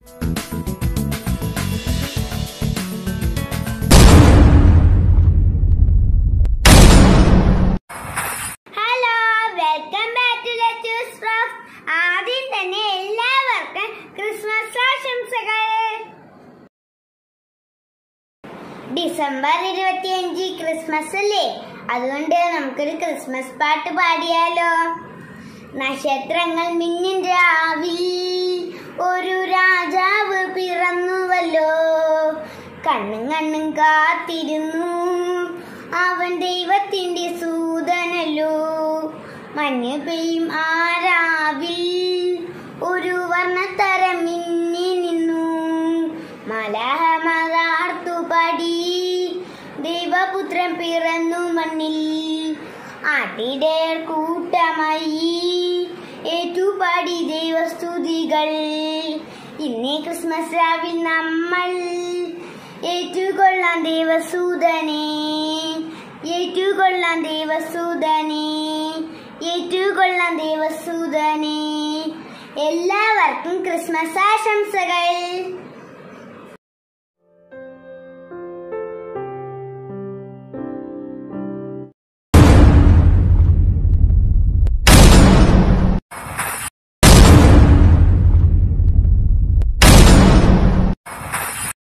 hello welcome back to letters frocks ആദ്യം തന്നെ എല്ലാവർക്കും ക്രിസ്മസ് ആശംസകൾ ഡിസംബർ ഇരുപത്തിയഞ്ച് ക്രിസ്മസ് അല്ലേ അതുകൊണ്ട് നമുക്കൊരു ക്രിസ്മസ് പാട്ട് പാടിയാലോ നക്ഷത്രങ്ങൾ മിന്നും രാവിൽ ഒരു രാജാവ് പിറന്നുവല്ലോ കണ്ണും കണ്ണും കാത്തിരുന്നു അവൻ ദൈവത്തിന്റെ സൂതനല്ലോ മഞ്ഞ് പെയ്യും ആ രാവിൽ ഒരു വർണ്ണത്തരം മിന്നി നിന്നു മലഹമതാർത്തു പടി ദൈവപുത്രൻ പിറന്നു മണ്ണിൽ ആട്ടിടയർ കൂട്ടമായി ഏറ്റുപാടി ദൈവസ്തുതികൾ ഇന്നേ ക്രിസ്മസ് രാവിൽ നമ്മൾ ഏറ്റുകൊള്ളാം ദേവസൂതനെ ഏറ്റുകൊള്ളാം ദേവസൂതനെ ഏറ്റുകൊള്ളാം ദേവസൂതനെ എല്ലാവർക്കും ക്രിസ്മസ് ആശംസകൾ